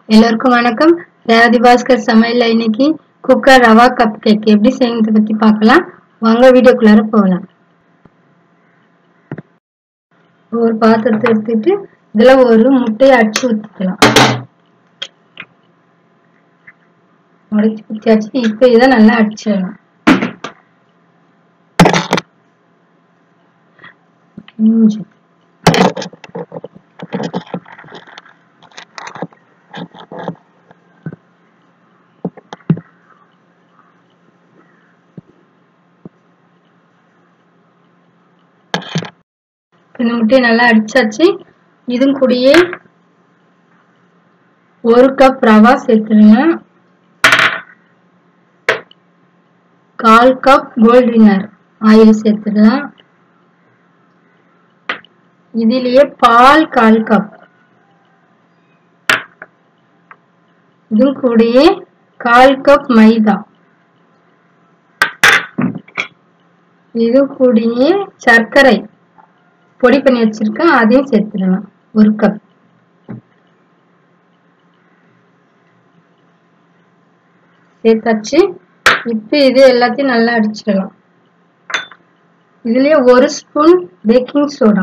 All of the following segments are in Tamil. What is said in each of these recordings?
எல்லோருக்கும் வணக்கம் ரேவதி பாஸ்கர் சமையல்ல இன்னைக்கு குக்கர் ரவா கப் கேக் எப்படி செய்யறதை பத்தி பார்க்கலாம் வாங்க வீடியோக்குள்ளார போகலாம் ஒரு பாத்திரத்தை எடுத்துட்டு இதுல ஒரு முட்டையை அடிச்சு ஊத்திக்கலாம் உடைச்சு ஊத்தியாச்சு இப்போ இதை நல்லா அடிச்சிடலாம் இஞ்சி இந்த முட்டையை நல்லா அடிச்சாச்சு இதும் கூடயே ஒரு கப் ரவா சேர்த்துருங்க கால் கப் கோல்ட் வினர் ஆயில் சேர்த்துடலாம் இதிலேயே பால் கால் கப் இதுவும் கூடயே கால் கப் மைதா இது கூடயே சர்க்கரை பொடி பண்ணி வச்சிருக்கேன் அதையும் சேர்த்துடலாம் ஒரு கப் சேர்த்தாச்சு இப்போ இது எல்லாத்தையும் நல்லா அடிச்சிடலாம் இதுலயே ஒரு ஸ்பூன் பேக்கிங் சோடா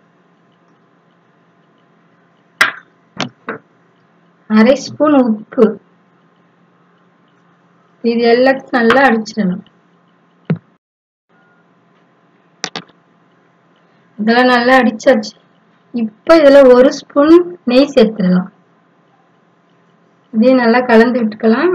அரை ஸ்பூன் உப்பு இது எல்லாத்தையும் நல்லா அடிச்சிடணும் இதெல்லாம் நல்லா அடிச்சாச்சு இப்போ இதுல ஒரு ஸ்பூன் நெய் சேர்த்துடலாம் இதையும் நல்லா கலந்து விட்டுக்கலாம்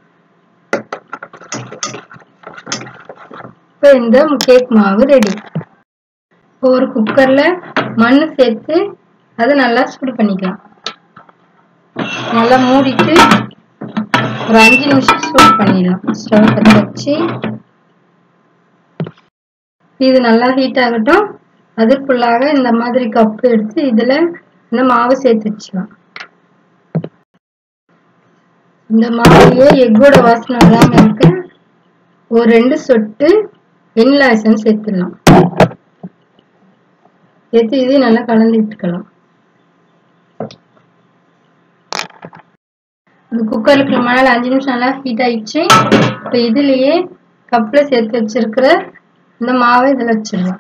இப்போ இந்த கேக் மாவு ரெடி இப்போ ஒரு குக்கர்ல மண் சேர்த்து அதை நல்லா சூடு பண்ணிக்கலாம் நல்லா மூடிட்டு ஒரு அஞ்சு நிமிஷம் சூடு பண்ணிடலாம் ஸ்டவ் பற்ற வச்சு இது நல்லா ஹீட் ஆகட்டும் அதுக்குள்ளாக இந்த மாதிரி கப்பு எடுத்து இதுல இந்த மாவு சேர்த்து வச்சுக்கலாம் இந்த மாவுலயே எக்கோட வாசனை வராம இருக்க ஒரு ரெண்டு சொட்டு வெண்ணிலா எசன்ஸ் சேர்த்துடலாம் சேர்த்து இதையும் நல்லா கலந்து விட்டுக்கலாம் இந்த குக்கருக்கு மேலே அஞ்சு நிமிஷம் நல்லா ஹீட் ஆயிடுச்சு இப்போ இதுலயே கப்ல சேர்த்து வச்சிருக்கிற இந்த மாவை இதில் வச்சிடலாம்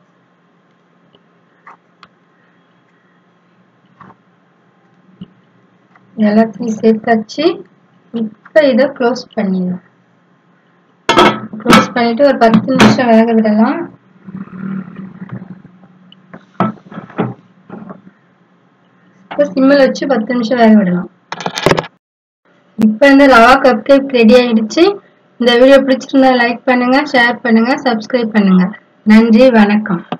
எல்லாத்தையும் சேர்த்தாச்சு இப்போ இதை க்ளோஸ் பண்ணிடலாம் க்ளோஸ் பண்ணிட்டு ஒரு பத்து நிமிஷம் வேக விடலாம் இப்போ சிம்மில் வச்சு பத்து நிமிஷம் வேக விடலாம் இப்போ இந்த ரவா கப் கேக் ரெடி ஆயிடுச்சு இந்த வீடியோ பிடிச்சிருந்தா லைக் பண்ணுங்க ஷேர் பண்ணுங்க சப்ஸ்கிரைப் பண்ணுங்க நன்றி வணக்கம்